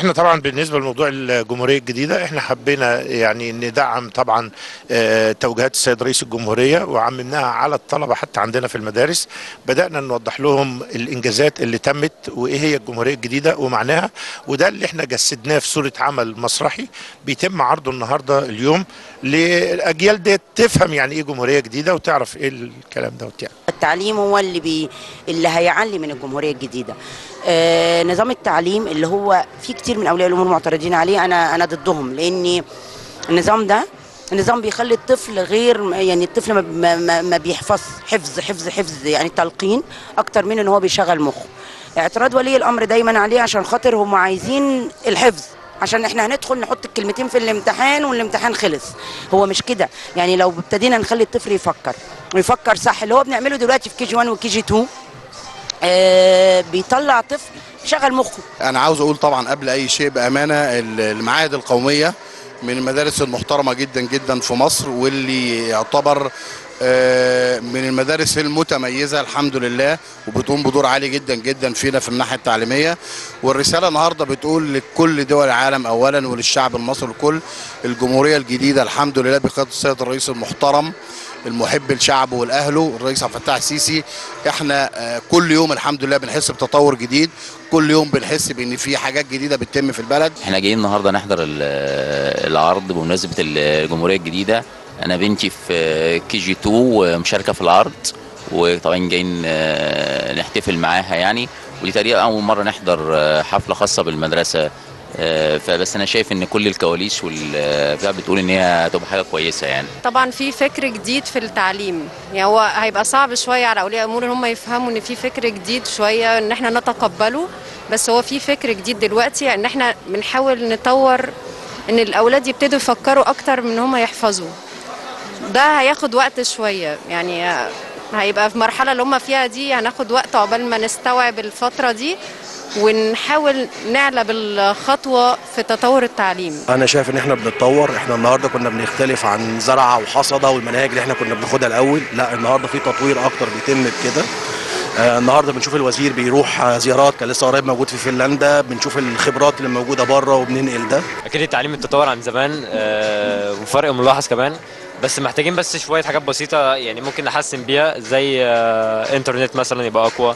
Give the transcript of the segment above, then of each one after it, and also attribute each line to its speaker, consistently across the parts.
Speaker 1: احنا طبعا بالنسبه لموضوع الجمهوريه الجديده احنا حبينا يعني ندعم طبعا آه، توجيهات السيد رئيس الجمهوريه وعممناها على الطلبه حتى عندنا في المدارس بدانا نوضح لهم الانجازات اللي تمت وايه هي الجمهوريه الجديده ومعناها وده اللي احنا جسدناه في صوره عمل مسرحي بيتم عرضه النهارده اليوم للاجيال دي تفهم يعني ايه جمهوريه جديده وتعرف ايه الكلام دوت يعني
Speaker 2: التعليم هو اللي بي اللي هيعلي من الجمهوريه الجديده آه نظام التعليم اللي هو في كتير من اولياء الامور معترضين عليه انا انا ضدهم لان النظام ده النظام بيخلي الطفل غير يعني الطفل ما, ما, ما- ما بيحفظ حفظ حفظ حفظ يعني تلقين اكتر من ان هو بيشغل مخه اعتراض ولي الامر دايما عليه عشان خاطر هم عايزين الحفظ عشان احنا هندخل نحط الكلمتين في الامتحان والامتحان خلص هو مش كده يعني لو ابتدينا نخلي الطفل يفكر ويفكر صح اللي هو بنعمله دلوقتي في كي جي 1 وكي جي 2 آه بيطلع طفل شغل مخه
Speaker 3: انا عاوز اقول طبعا قبل اي شيء بامانه ال- المعاهد القوميه من المدارس المحترمه جدا جدا في مصر واللي يعتبر آه، من المدارس المتميزه الحمد لله وبتقوم بدور عالي جدا جدا فينا في الناحيه التعليميه والرساله النهارده بتقول لكل دول العالم اولا وللشعب المصري الكل الجمهوريه الجديده الحمد لله بقياده السيد الرئيس المحترم المحب لشعبه ولاهله الرئيس عبد الفتاح السيسي احنا آه، كل يوم الحمد لله بنحس بتطور جديد كل يوم بنحس بان في حاجات جديده بتتم في البلد
Speaker 4: احنا جايين النهارده نحضر ال- العرض بمناسبه الجمهوريه الجديده انا بنتي في كي جي 2 مشاركه في العرض وطبعا جايين آه، نحتفل معاها يعني ودي تقريبا اول مره نحضر آه، حفله خاصه بالمدرسه آه، فبس انا شايف ان كل الكواليس والبتاع بتقول ان هي هتبقى حاجه كويسه يعني
Speaker 5: طبعا في فكر جديد في التعليم يعني هو هيبقى صعب شويه على اولياء الامور ان هم يفهموا ان في فكر جديد شويه ان احنا نتقبله بس هو في فكر جديد دلوقتي ان احنا بنحاول نطور ان الاولاد يبتدوا يفكروا اكتر من ان هم يحفظوا ده هياخد وقت شويه يعني هيبقى في المرحله اللي هم فيها دي هناخد وقت عقبال ما نستوعب الفتره دي ونحاول نعلى بالخطوه في تطور التعليم
Speaker 6: انا شايف ان احنا بنتطور احنا النهارده كنا بنختلف عن زرعه وحصده والمناهج اللي احنا كنا بناخدها الاول لا النهارده في تطوير اكتر بيتم بكده آه النهارده بنشوف الوزير بيروح آه، زيارات كان لسه قريب موجود في فنلندا بنشوف الخبرات اللي موجوده بره وبننقل ده
Speaker 7: اكيد التعليم اتطور عن زمان آه، وفرق ملاحظ كمان بس محتاجين بس شويه حاجات بسيطه يعني ممكن نحسن بيها زي آه، انترنت مثلا يبقى اقوى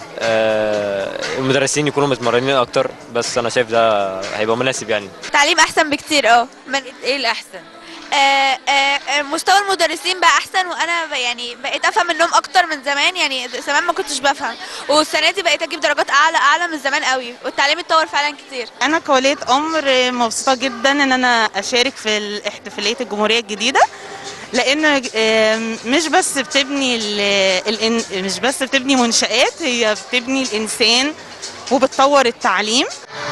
Speaker 7: آه، المدرسين يكونوا متمرنين اكتر بس انا شايف ده هيبقى مناسب يعني
Speaker 8: تعليم احسن بكتير اه من ايه الاحسن آه آه آه، مستوى المدرسين بقى احسن وانا ب- يعني بقيت افهم منهم اكتر من زمان يعني زمان ما كنتش بفهم والسنه دي بقيت اجيب درجات اعلى اعلى من زمان قوي والتعليم اتطور فعلا كتير
Speaker 9: انا كولية امر مبسوطه جدا ان انا اشارك في الاحتفاليه الجمهوريه الجديده لان آم، مش بس بتبني ال- الإن- مش بس بتبني منشآت هي بتبني الانسان وبتطور التعليم